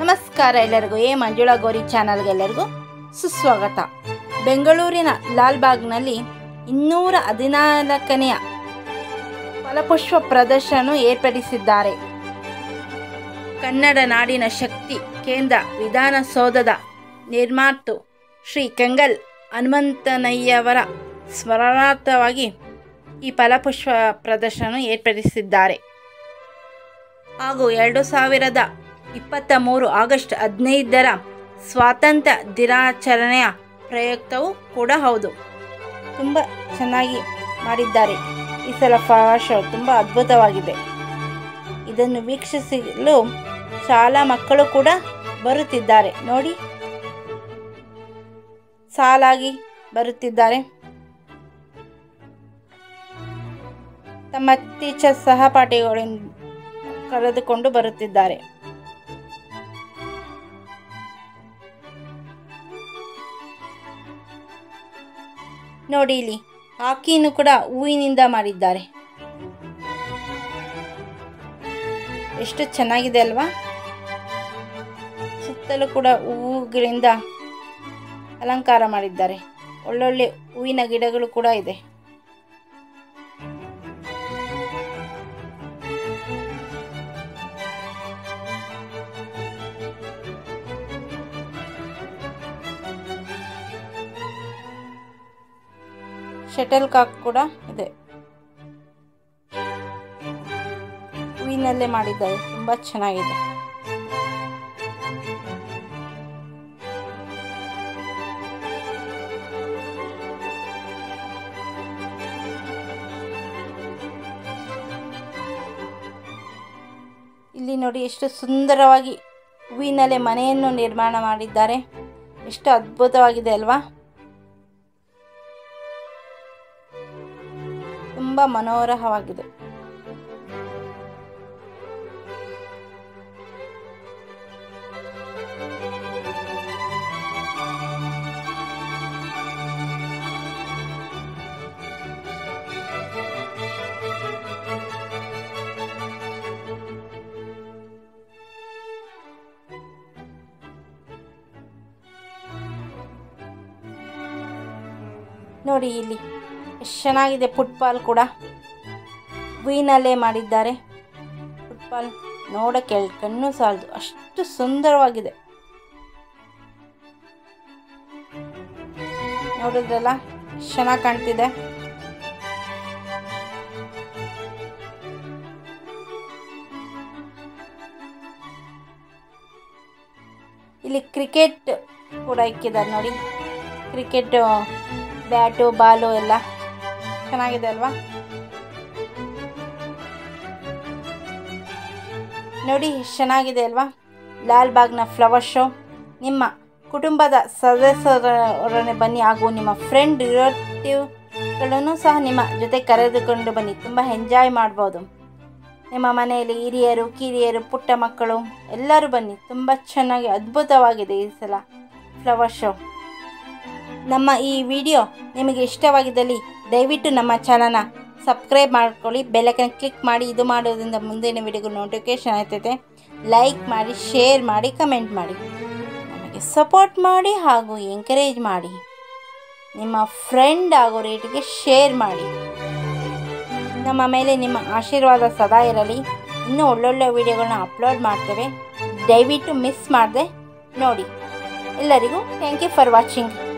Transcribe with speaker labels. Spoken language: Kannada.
Speaker 1: ನಮಸ್ಕಾರ ಎಲ್ಲರಿಗೂ ಎ ಮಂಜುಳಾ ಗೌರಿ ಚಾನಲ್ಗೆ ಎಲ್ಲರಿಗೂ ಸುಸ್ವಾಗತ ಬೆಂಗಳೂರಿನ ಲಾಲ್ಬಾಗ್ನಲ್ಲಿ ಇನ್ನೂರ ಹದಿನಾಲ್ಕನೆಯ ಫಲಪುಷ್ಪ ಪ್ರದರ್ಶನ ಏರ್ಪಡಿಸಿದ್ದಾರೆ ಕನ್ನಡ ನಾಡಿನ ಶಕ್ತಿ ಕೇಂದ್ರ ವಿಧಾನಸೌಧದ ನಿರ್ಮಾತು ಶ್ರೀ ಕೆಂಗಲ್ ಹನುಮಂತನಯ್ಯವರ ಸ್ಮರಣಾರ್ಥವಾಗಿ ಈ ಫಲಪುಷ್ಪ ಪ್ರದರ್ಶನ ಏರ್ಪಡಿಸಿದ್ದಾರೆ ಹಾಗೂ ಎರಡು ಸಾವಿರದ ಇಪ್ಪತ್ತ ಮೂರು ಆಗಸ್ಟ್ ಹದಿನೈದರ ಸ್ವಾತಂತ್ರ್ಯ ದಿನಾಚರಣೆಯ ಪ್ರಯುಕ್ತವೂ ಕೂಡ ಹೌದು ತುಂಬ ಚೆನ್ನಾಗಿ ಮಾಡಿದ್ದಾರೆ ಈ ಸಲ ಫ್ಲವರ್ ಶೋ ತುಂಬ ಅದ್ಭುತವಾಗಿದೆ ಇದನ್ನು ವೀಕ್ಷಿಸಲು ಶಾಲಾ ಮಕ್ಕಳು ಕೂಡ ಬರುತ್ತಿದ್ದಾರೆ ನೋಡಿ ಸಾಲಾಗಿ ಬರುತ್ತಿದ್ದಾರೆ ತಮ್ಮ ಟೀಚರ್ ಸಹಪಾಠಿಗಳಿಂದ ಕರೆದುಕೊಂಡು ಬರುತ್ತಿದ್ದಾರೆ ನೋಡಿ ಇಲ್ಲಿ ಹಾಕಿಯನ್ನು ಕೂಡ ಹೂವಿನಿಂದ ಮಾಡಿದ್ದಾರೆ ಎಷ್ಟು ಚೆನ್ನಾಗಿದೆ ಅಲ್ವಾ ಸುತ್ತಲೂ ಕೂಡ ಹೂವುಗಳಿಂದ ಅಲಂಕಾರ ಮಾಡಿದ್ದಾರೆ ಒಳ್ಳೊಳ್ಳೆ ಹೂವಿನ ಗಿಡಗಳು ಕೂಡ ಇದೆ ಶಟಲ್ ಕಾಕ್ ಕೂಡ ಇದೆ ಹೂವಿನಲ್ಲೇ ಮಾಡಿದ್ದಾರೆ ತುಂಬ ಚೆನ್ನಾಗಿದೆ ಇಲ್ಲಿ ನೋಡಿ ಎಷ್ಟು ಸುಂದರವಾಗಿ ಹೂವಿನಲ್ಲೇ ಮನೆಯನ್ನು ನಿರ್ಮಾಣ ಮಾಡಿದ್ದಾರೆ ಎಷ್ಟು ಅದ್ಭುತವಾಗಿದೆ ಅಲ್ವಾ ತುಂಬ ಮನೋಹರವಾಗಿದೆ ನೋಡಿ ಇಲ್ಲಿ ಎಷ್ಟು ಚೆನ್ನಾಗಿದೆ ಫುಟ್ಬಾಲ್ ಕೂಡ ಹೂವಿನಲ್ಲೇ ಮಾಡಿದ್ದಾರೆ ಫುಟ್ಬಾಲ್ ನೋಡಕ್ಕೆ ಎರಡು ಕಣ್ಣು ಸಾಲದು ಅಷ್ಟು ಸುಂದರವಾಗಿದೆ ನೋಡಿದ್ರಲ್ಲ ಎಷ್ಟು ಚೆನ್ನಾಗಿ ಕಾಣ್ತಿದೆ ಇಲ್ಲಿ ಕ್ರಿಕೆಟ್ ಕೂಡ ಇಕ್ಕಿದ್ದಾರೆ ನೋಡಿ ಕ್ರಿಕೆಟ್ ಬ್ಯಾಟು ಬಾಲು ಎಲ್ಲ ಚೆನ್ನಾಗಿದೆ ಅಲ್ವಾ ನೋಡಿ ಎಷ್ಟು ಚೆನ್ನಾಗಿದೆ ಅಲ್ವಾ ಲಾಲ್ಬಾಗ್ನ ಫ್ಲವರ್ ಶೋ ನಿಮ್ಮ ಕುಟುಂಬದ ಸದಸ್ಯರೊಡನೆ ಬನ್ನಿ ಹಾಗೂ ನಿಮ್ಮ ಫ್ರೆಂಡ್ ರಿಲೇಟಿವ್ಗಳನ್ನು ಸಹ ನಿಮ್ಮ ಜೊತೆ ಕರೆದುಕೊಂಡು ಬನ್ನಿ ತುಂಬ ಎಂಜಾಯ್ ಮಾಡ್ಬೋದು ನಿಮ್ಮ ಮನೆಯಲ್ಲಿ ಹಿರಿಯರು ಕಿರಿಯರು ಪುಟ್ಟ ಮಕ್ಕಳು ಎಲ್ಲರೂ ಬನ್ನಿ ತುಂಬ ಚೆನ್ನಾಗಿ ಅದ್ಭುತವಾಗಿದೆ ಈ ಸಲ ಫ್ಲವರ್ ಶೋ ನಮ್ಮ ಈ ವಿಡಿಯೋ ನಿಮಗೆ ಇಷ್ಟವಾಗಿದ್ದಲ್ಲಿ ದಯವಿಟ್ಟು ನಮ್ಮ ಚಾನಲ್ನ ಸಬ್ಸ್ಕ್ರೈಬ್ ಮಾಡ್ಕೊಳ್ಳಿ ಬೆಲ್ಲೈಕನ್ ಕ್ಲಿಕ್ ಮಾಡಿ ಇದು ಮಾಡೋದ್ರಿಂದ ಮುಂದಿನ ವಿಡಿಯೋಗೂ ನೋಟಿಫಿಕೇಷನ್ ಆಗ್ತೈತೆ ಲೈಕ್ ಮಾಡಿ ಶೇರ್ ಮಾಡಿ ಕಮೆಂಟ್ ಮಾಡಿ ನಮಗೆ ಸಪೋರ್ಟ್ ಮಾಡಿ ಹಾಗೂ ಎಂಕರೇಜ್ ಮಾಡಿ ನಿಮ್ಮ ಫ್ರೆಂಡ್ ಆಗೋ ರೇಟಿಗೆ ಶೇರ್ ಮಾಡಿ ನಮ್ಮ ಮೇಲೆ ನಿಮ್ಮ ಆಶೀರ್ವಾದ ಸದಾ ಇರಲಿ ಇನ್ನೂ ಒಳ್ಳೊಳ್ಳೆ ವಿಡಿಯೋಗಳನ್ನ ಅಪ್ಲೋಡ್ ಮಾಡ್ತೇವೆ ದಯವಿಟ್ಟು ಮಿಸ್ ಮಾಡದೆ ನೋಡಿ ಎಲ್ಲರಿಗೂ ಥ್ಯಾಂಕ್ ಯು ಫಾರ್ ವಾಚಿಂಗ್